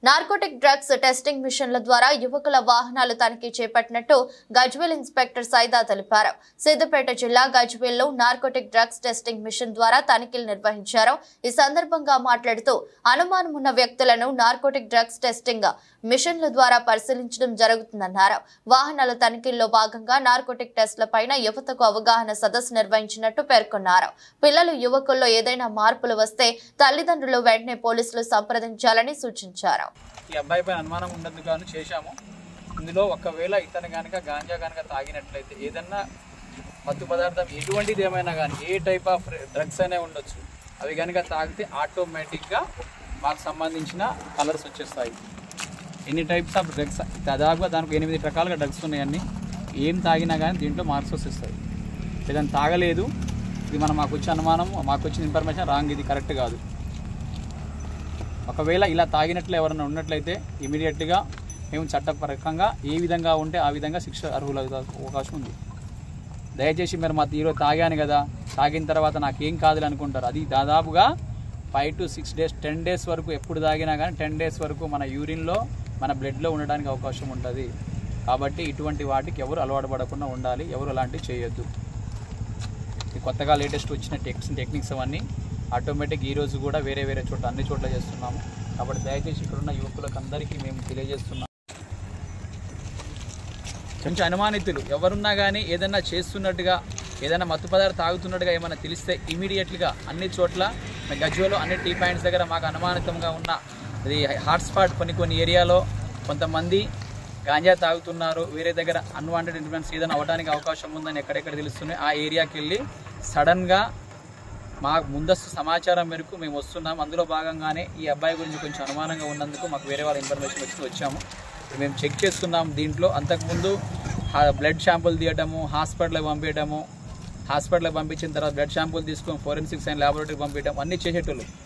narcotic drugs testing మిషన్ల ద్వారా యువకుల వాహనాలు తనిఖీ చేపట్టినట్టు గజ్వేల్ ఇన్స్పెక్టర్ సైదా తెలిపారు సిద్దిపేట జిల్లా గజ్వేల్లో నార్కోటిక్ డ్రగ్స్ టెస్టింగ్ మిషన్ ద్వారా తనిఖీలు నిర్వహించారు ఈ సందర్భంగా మాట్లాడుతూ అనుమానం ఉన్న వ్యక్తులను నార్కోటిక్ డ్రగ్స్ టెస్టింగ్ మిషన్ల ద్వారా పరిశీలించడం జరుగుతుందన్నారు వాహనాల తనిఖీల్లో భాగంగా నార్కోటిక్ టెస్ట్ల పైన యువతకు అవగాహన సదస్సు నిర్వహించినట్టు పేర్కొన్నారు పిల్లలు యువకుల్లో ఏదైనా మార్పులు వస్తే తల్లిదండ్రులు వెంటనే పోలీసులు సంప్రదించాలని సూచించారు ఈ అబ్బాయి పైన అనుమానం ఉన్నందుకు గాను చేశాము ఇందులో ఒకవేళ ఇతను కనుక గాంజా కనుక తాగినట్లయితే ఏదన్నా మత్తు పదార్థం ఎటువంటిది ఏమైనా కానీ ఏ టైప్ ఆఫ్ డ్రగ్స్ అనే ఉండొచ్చు అవి కనుక తాగితే ఆటోమేటిక్గా మాకు సంబంధించిన కలర్స్ వచ్చేస్తాయి ఎన్ని టైప్స్ ఆఫ్ డ్రగ్స్ దాదాపుగా దానికి ఎనిమిది రకాలుగా డ్రగ్స్ ఉన్నాయన్నీ ఏం తాగినా కానీ దీంట్లో మార్క్స్ వచ్చేస్తాయి ఏదైనా తాగలేదు ఇది మనం మాకు వచ్చే అనుమానం మాకు వచ్చిన ఇన్ఫర్మేషన్ రాంగ్ ఇది కరెక్ట్ కాదు ఒకవేళ ఇలా తాగినట్లు ఎవరైనా ఉన్నట్లయితే ఇమీడియట్గా మేము చట్టపరంగా ఏ విధంగా ఉంటే ఆ విధంగా శిక్ష అర్హులు అవకాశం ఉంది దయచేసి మీరు మా ఈరోజు తాగాను కదా తాగిన తర్వాత నాకేం కాదులే అనుకుంటారు అది దాదాపుగా five to six days ten days వరకు ఎప్పుడు తాగినా కానీ టెన్ డేస్ వరకు మన యూరిన్లో మన బ్లడ్లో ఉండడానికి అవకాశం ఉంటుంది కాబట్టి ఇటువంటి వాటికి ఎవరు అలవాటు పడకుండా ఉండాలి ఎవరు అలాంటివి చేయొద్దు ఈ కొత్తగా లేటెస్ట్ వచ్చిన టెక్స్ టెక్నిక్స్ అవన్నీ ఆటోమేటిక్ ఈ రోజు కూడా వేరే వేరే చోట్ల అన్ని చోట్ల చేస్తున్నాము కాబట్టి దయచేసి ఇక్కడున్న యువకులకు అందరికీ మేము తెలియజేస్తున్నాం కొంచెం అనుమానితులు ఎవరున్నా కానీ ఏదైనా చేస్తున్నట్టుగా ఏదైనా మత్తు పదార్థం తాగుతున్నట్టుగా ఏమైనా తెలిస్తే ఇమీడియట్గా అన్ని చోట్ల మా గజ్వేలో అన్ని టీ పాయింట్స్ దగ్గర మాకు అనుమానితంగా ఉన్న ఇది హాట్స్పాట్ కొన్ని కొన్ని ఏరియాలో కొంతమంది గాంజా తాగుతున్నారు వేరే దగ్గర అన్వాంటెడ్ ఇన్ఫ్లుయెన్స్ ఏదైనా అవడానికి అవకాశం ఉందని ఎక్కడెక్కడ తెలుస్తున్నాయి ఆ ఏరియాకి వెళ్ళి సడన్గా మా ముందస్తు సమాచారం మేరకు మేము వస్తున్నాం అందులో భాగంగానే ఈ అబ్బాయి గురించి కొంచెం అనుమానంగా ఉన్నందుకు మాకు వేరే వాళ్ళ ఇన్ఫర్మేషన్ వచ్చి వచ్చాము ఇప్పుడు మేము చెక్ చేస్తున్నాం దీంట్లో అంతకుముందు బ్లడ్ షాంపుల్ తీయటము హాస్పిటల్కి పంపించడము హాస్పిటల్కి పంపించిన తర్వాత బ్లడ్ షాంపుల్ తీసుకొని ఫోరెన్సిక్స్ అండ్ ల్యాబొరేటరీకి పంపించడం అన్నీ చేసేటోళ్ళు